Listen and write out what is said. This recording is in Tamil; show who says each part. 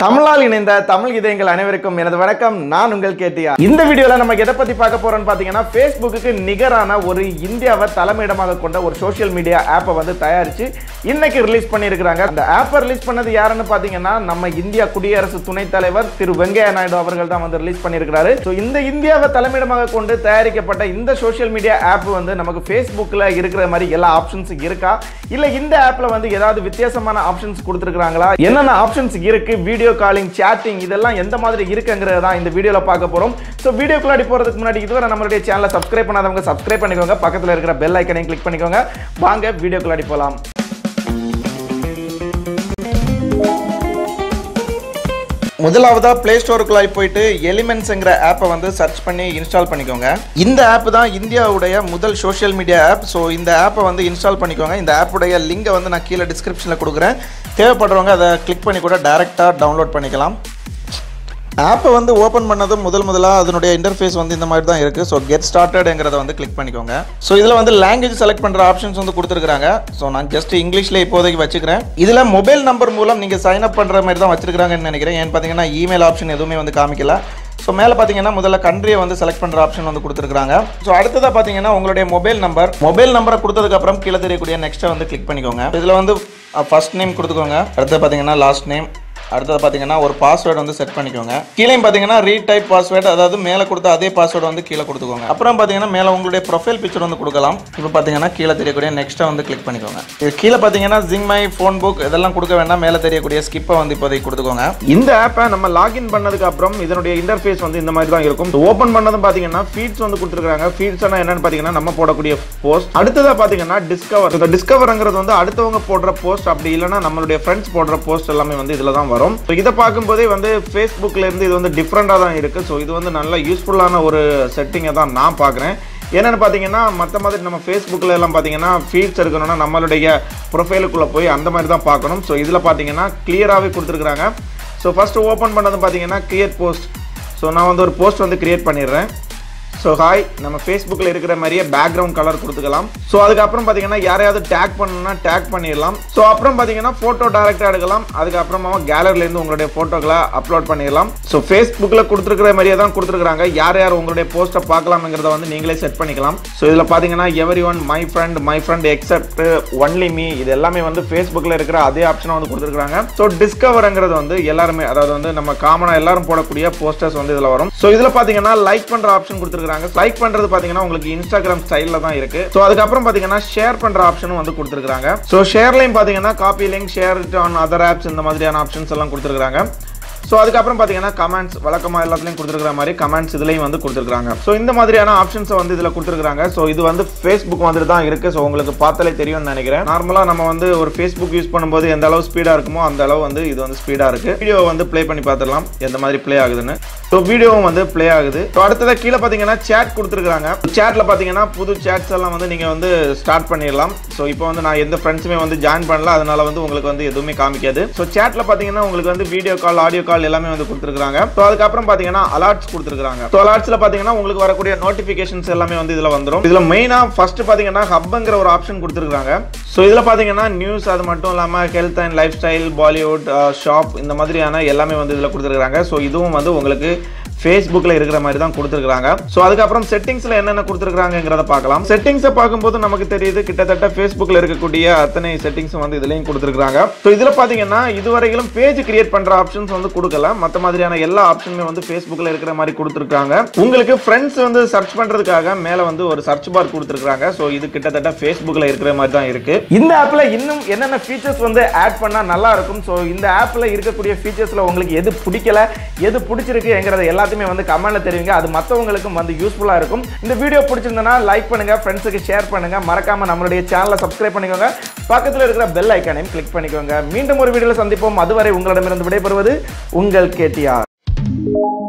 Speaker 1: தமிழால் இணைந்த தமிழ் இதயங்கள் அனைவருக்கும் எனது வணக்கம் நான் உங்கள் கேட்டியா இந்த வீடியோல நம்ம எதை பத்தி பார்க்க போறோம்னு பாத்தீங்கன்னா Facebookக்கு நிகரான ஒரு இந்தியாவை தலைமையிடமாக கொண்ட ஒரு சோஷியல் மீடியா ஆப்பை வந்து தயாரிச்சு இன்னைக்கு ரிலீஸ் பண்ணியிருக்கிறாங்க அந்த ஆப்பை ரிலீஸ் பண்ணது யாருன்னு பாத்தீங்கன்னா நம்ம இந்தியா குடியரசு துணைத் தலைவர் திரு வெங்கையா நாயுடு அவர்கள் தான் வந்து ரிலீஸ் பண்ணியிருக்கிறாரு ஸோ இந்த இந்தியாவை தலைமையிடமாக கொண்டு தயாரிக்கப்பட்ட இந்த சோஷியல் மீடியா ஆப் வந்து நமக்கு Facebookல இருக்கிற மாதிரி எல்லா ஆப்ஷன்ஸ் இருக்கா இல்ல இந்த ஆப்ல வந்து ஏதாவது வித்தியாசமான ஆப்ஷன்ஸ் கொடுத்துருக்காங்களா என்னென்ன ஆப்ஷன்ஸ் இருக்கு வீடியோ காலிங் சேட்டிங் இதெல்லாம் எந்த மாதிரி இருக்குங்கிறத தான் இந்த வீடியோல பார்க்க போறோம் ஸோ வீடியோக்குள்ளாடி போறதுக்கு முன்னாடி இதுவரை நம்மளுடைய சேனலை சப்ஸ்கிரைப் பண்ணாதவங்க சப்ஸ்கிரைப் பண்ணிக்கோங்க பக்கத்துல இருக்கிற பெல் ஐக்கனையும் கிளிக் பண்ணிக்கோங்க வாங்க வீடியோக்குள்ளாடி போலாம் முதலாவதா பிளே ஸ்டோருக்குள்ளாய் போயிட்டு எலிமெண்ட்ஸுங்கிற ஆப்பை வந்து சர்ச் பண்ணி இன்ஸ்டால் பண்ணிக்கோங்க இந்த ஆப் தான் இந்தியாவுடைய முதல் சோஷியல் மீடியா ஆப் ஸோ இந்த ஆப்பை வந்து இன்ஸ்டால் பண்ணிக்கோங்க இந்த ஆப்புடைய லிங்கை வந்து நான் கீழே டிஸ்கிரிப்ஷனில் கொடுக்குறேன் தேவைப்படுறவங்க அதை கிளிக் பண்ணி கூட டேரெக்டாக டவுன்லோட் பண்ணிக்கலாம் ஆப்பை வந்து ஓப்பன் பண்ணதும் முதல் முதலாக அதனுடைய இன்டர்ஃபேஸ் வந்து இந்த மாதிரி தான் இருக்குது ஸோ கெட் ஸ்டார்டட்ங்கிறத வந்து கிளிக் பண்ணிக்கோங்க ஸோ இதில் வந்து லாங்குவேஜ் செலக்ட் பண்ணுற ஆப்ஷன்ஸ் வந்து கொடுத்துருக்காங்க ஸோ நான் ஜஸ்ட் இங்கிலீஷில் இப்போதைக்கு வச்சுக்கிறேன் இதில் மொபைல் நம்பர் மூலம் நீங்கள் சைன் அப் பண்ணுற மாதிரி தான் வச்சிருக்காங்கன்னு நினைக்கிறேன் ஏன்னு பார்த்தீங்கன்னா இமெயில் ஆப்ஷன் எதுவுமே வந்து காமிக்கல ஸோ மேலே பார்த்தீங்கன்னா முதல்ல கண்ட்ரியை வந்து செலக்ட் பண்ணுற ஆப்ஷன் வந்து கொடுத்துருக்காங்க ஸோ அடுத்ததாக பார்த்தீங்கன்னா உங்களுடைய மொபைல் நம்பர் மொபைல் நம்பரை கொடுத்ததுக்கப்புறம் கீழே தெரியக்கூடிய நெக்ஸ்ட்டை வந்து கிளிக் பண்ணிக்கோங்க இதில் வந்து ஃபர்ஸ்ட் நேம் கொடுத்துக்கோங்க அடுத்து பார்த்தீங்கன்னா லாஸ்ட் நேம் அடுத்தது பார்த்தீங்கன்னா ஒரு பாஸ்வேர்டு வந்து செட் பண்ணிக்கோங்க கீழே பார்த்தீங்கன்னா ரீட் டைப் பாஸ்வேர்டு அதாவது மேலே கொடுத்த அதே பாஸ்வேர்டு வந்து கீழே கொடுத்துக்கோங்க அப்புறம் பார்த்தீங்கன்னா மேலே உங்களுடைய ப்ரொஃபைல் பிக்சர் வந்து கொடுக்கலாம் இப்போ பார்த்தீங்கன்னா கீழே தெரியக்கூடிய நெக்ஸ்ட்டை வந்து கிளிக் பண்ணிக்கோங்க இது கீழே பார்த்தீங்கன்னா ஜிங் மை ஃபோன் புக் இதெல்லாம் கொடுக்க வேண்டாம் மேலே தெரியக்கூடிய ஸ்கிப்பை வந்து இப்போதைக்கு கொடுத்துக்கோங்க இந்த ஆப்பை நம்ம லாகின் பண்ணதுக்கு அப்புறம் இதனுடைய இன்டர்ஃபேஸ் வந்து இந்த மாதிரி தான் இருக்கும் ஓப்பன் பண்ணதும் பார்த்தீங்கன்னா ஃபீட்ஸ் வந்து கொடுத்துருக்காங்க ஃபீட்ஸ் என்னன்னு பார்த்தீங்கன்னா நம்ம போடக்கூடிய போஸ்ட் அடுத்ததாக பார்த்தீங்கன்னா டிஸ்கவர் இந்த டிஸ்கவர்ங்கிறது வந்து அடுத்தவங்க போடுற போஸ்ட் அப்படி இல்லைன்னா நம்மளுடைய ஃப்ரெண்ட்ஸ் போடுற போஸ்ட் எல்லாமே வந்து இதில் தான் வரும் ஸோ இதை பார்க்கும்போதே வந்து ஃபேஸ்புக்கில் இருந்து இது வந்து டிஃப்ரெண்ட்டாக தான் இருக்குது ஸோ இது வந்து நல்ல யூஸ்ஃபுல்லான ஒரு செட்டிங்கை தான் நான் பார்க்குறேன் என்னென்னு பார்த்தீங்கன்னா மற்ற மாதிரி நம்ம ஃபேஸ்புக்கில் எல்லாம் பார்த்தீங்கன்னா ஃபீட்ஸ் இருக்கணும்னா நம்மளுடைய ப்ரொஃபைலுக்குள்ளே போய் அந்த மாதிரி தான் பார்க்கணும் ஸோ இதில் பார்த்தீங்கன்னா கிளியராகவே கொடுத்துருக்குறாங்க ஸோ ஃபஸ்ட்டு ஓப்பன் பண்ணது பார்த்தீங்கன்னா கிரியேட் போஸ்ட் ஸோ நான் வந்து ஒரு போஸ்ட் வந்து கிரியேட் பண்ணிடுறேன் ஸோ ஹாய் நம்ம ஃபேஸ்புக்கில் இருக்கிற மாதிரியே பேக்ரவுண்ட் கலர் கொடுத்துக்கலாம் ஸோ அதுக்கப்புறம் பார்த்தீங்கன்னா யாரையாவது டேக் பண்ணணும்னா டேக் பண்ணிடலாம் ஸோ அப்புறம் பார்த்தீங்கன்னா ஃபோட்டோ டேரெக்டாக எடுக்கலாம் அதுக்கப்புறமா கேலரிலேருந்து உங்களுடைய ஃபோட்டோக்களை அப்லோட் பண்ணிடலாம் ஸோ ஃபேஸ்புக்கில் கொடுத்துருக்கிற மாதிரியே தான் கொடுத்துருக்காங்க யார் யார் உங்களுடைய போஸ்ட்டை பார்க்கலாம்ங்கிறத வந்து நீங்களே செட் பண்ணிக்கலாம் ஸோ இதில் பார்த்தீங்கன்னா everyone my friend my friend except only me இது எல்லாமே வந்து ஃபேஸ்புக்கில் இருக்கிற அதே ஆப்ஷனை வந்து கொடுத்துருக்காங்க ஸோ டிஸ்கவருங்கிறது வந்து எல்லாருமே அதாவது வந்து நம்ம காமனாக எல்லாரும் போடக்கூடிய போஸ்டர்ஸ் வந்து இதில் வரும் ஸோ இதில் பார்த்தீங்கன்னா லைக் பண்ணுற ஆப்ஷன் கொடுத்துருக்காங்க லைக் பண்ணுறது பார்த்தீங்கன்னா உங்களுக்கு இன்ஸ்டாகிராம் ஸ்டைலில் தான் இருக்கு ஸோ அதுக்கப்புறம் பார்த்தீங்கன்னா ஷேர் பண்ணுற ஆப்ஷனும் வந்து கொடுத்துருக்காங்க ஸோ ஷேர்லையும் பார்த்தீங்கன்னா copy link share on other apps இந்த மாதிரியான ஆப்ஷன்ஸ் எல்லாம் கொடுத்துருக்காங்க ஸோ அதுக்கப்புறம் பார்த்தீங்கன்னா கமெண்ட்ஸ் வழக்கமாக எல்லாத்துலையும் கொடுத்துருக்கிற மாதிரி கமெண்ட்ஸ் இதுலையும் வந்து கொடுத்துருக்காங்க ஸோ இந்த மாதிரியான ஆப்ஷன்ஸை வந்து இதில் கொடுத்துருக்காங்க ஸோ இது வந்து ஃபேஸ்புக் வந்துட்டு தான் இருக்குது ஸோ உங்களுக்கு பார்த்தாலே தெரியும்னு நினைக்கிறேன் நார்மலாக நம்ம வந்து ஒரு ஃபேஸ்புக் யூஸ் பண்ணும்போது எந்த அளவு ஸ்பீடாக இருக்குமோ அந்த அளவு வந்து இது வந்து ஸ்பீடாக இருக்குது வீடியோ வந்து ப்ளே பண்ணி பார்த்துடலாம் எந்த மாதிரி ப்ளே ஆகுதுன்னு ஸோ வீடியோவும் வந்து ப்ளே ஆகுது ஸோ அடுத்ததாக கீழே பார்த்தீங்கன்னா சேட் கொடுத்துருக்காங்க சேட்டில் பார்த்தீங்கன்னா புது சேட்ஸ் எல்லாம் வந்து நீங்கள் வந்து ஸ்டார்ட் பண்ணிடலாம் ஸோ இப்போ வந்து நான் எந்த ஃப்ரெண்ட்ஸுமே வந்து ஜாயின் பண்ணல அதனால வந்து உங்களுக்கு வந்து எதுவுமே காமிக்காது ஸோ சேட்டில் பார்த்தீங்கன்னா உங்களுக்கு வந்து வீடியோ கால் ஆடியோ கால் எல்லாமே வந்து கொடுத்துருக்காங்க ஸோ அதுக்கப்புறம் பார்த்தீங்கன்னா அலர்ட்ஸ் கொடுத்துருக்காங்க ஸோ அலர்ட்ஸில் பார்த்தீங்கன்னா உங்களுக்கு வரக்கூடிய நோட்டிஃபிகேஷன்ஸ் எல்லாமே வந்து இதில் வந்துடும் இதில் மெயினாக ஃபர்ஸ்ட் பார்த்தீங்கன்னா ஹப்ங்கிற ஒரு ஆப்ஷன் கொடுத்துருக்காங்க ஸோ இதில் பார்த்தீங்கன்னா நியூஸ் அது மட்டும் இல்லாமல் health and lifestyle Bollywood shop இந்த மாதிரியான எல்லாமே வந்து இதில் கொடுத்துருக்காங்க ஸோ இதுவும் வந்து உங்களுக்கு ஃபேஸ்புக்கில் இருக்கிற மாதிரி தான் கொடுத்துருக்காங்க ஸோ அதுக்கப்புறம் செட்டிங்ஸில் என்னென்ன கொடுத்துருக்காங்கிறத பார்க்கலாம் செட்டிங்ஸை பார்க்கும்போது நமக்கு தெரியுது கிட்டத்தட்ட ஃபேஸ்புக்கில் இருக்கக்கூடிய அத்தனை செட்டிங்ஸும் வந்து இதுலையும் கொடுத்துருக்காங்க ஸோ இதில் பார்த்தீங்கன்னா இதுவரையிலும் பேஜ் கிரியேட் பண்ணுற ஆப்ஷன்ஸ் வந்து கொடுக்கல மற்ற மாதிரியான எல்லா ஆப்ஷனுமே வந்து ஃபேஸ்புக்கில் இருக்கிற மாதிரி கொடுத்துருக்காங்க உங்களுக்கு ஃப்ரெண்ட்ஸ் வந்து சர்ச் பண்ணுறதுக்காக மேலே வந்து ஒரு சர்ச் பார் கொடுத்துருக்காங்க ஸோ இது கிட்டத்தட்ட ஃபேஸ்புக்கில் இருக்கிற மாதிரி தான் இருக்கு இந்த ஆப்பில் இன்னும் என்னென்ன ஃபீச்சர்ஸ் வந்து ஆட் பண்ணால் நல்லா இருக்கும் ஸோ இந்த ஆப்பில் இருக்கக்கூடிய ஃபீச்சர்ஸில் உங்களுக்கு எது பிடிக்கல எது பிடிச்சிருக்குங்கிறத எல்லாத்தையுமே வந்து கமெண்ட்ல தெரிவிங்க அது மற்றவங்களுக்கும் வந்து யூஸ்ஃபுல்லாக இருக்கும் இந்த வீடியோ பிடிச்சிருந்தனா லைக் பண்ணுங்க ஃப்ரெண்ட்ஸுக்கு ஷேர் பண்ணுங்க மறக்காம நம்மளுடைய சேனலை சப்ஸ்கிரைப் பண்ணிக்கோங்க பக்கத்தில் இருக்கிற பெல் ஐக்கானையும் கிளிக் பண்ணிக்கோங்க மீண்டும் ஒரு வீடியோவில் சந்திப்போம் அதுவரை உங்களிடமிருந்து விடைபெறுவது உங்கள் கேடிஆர்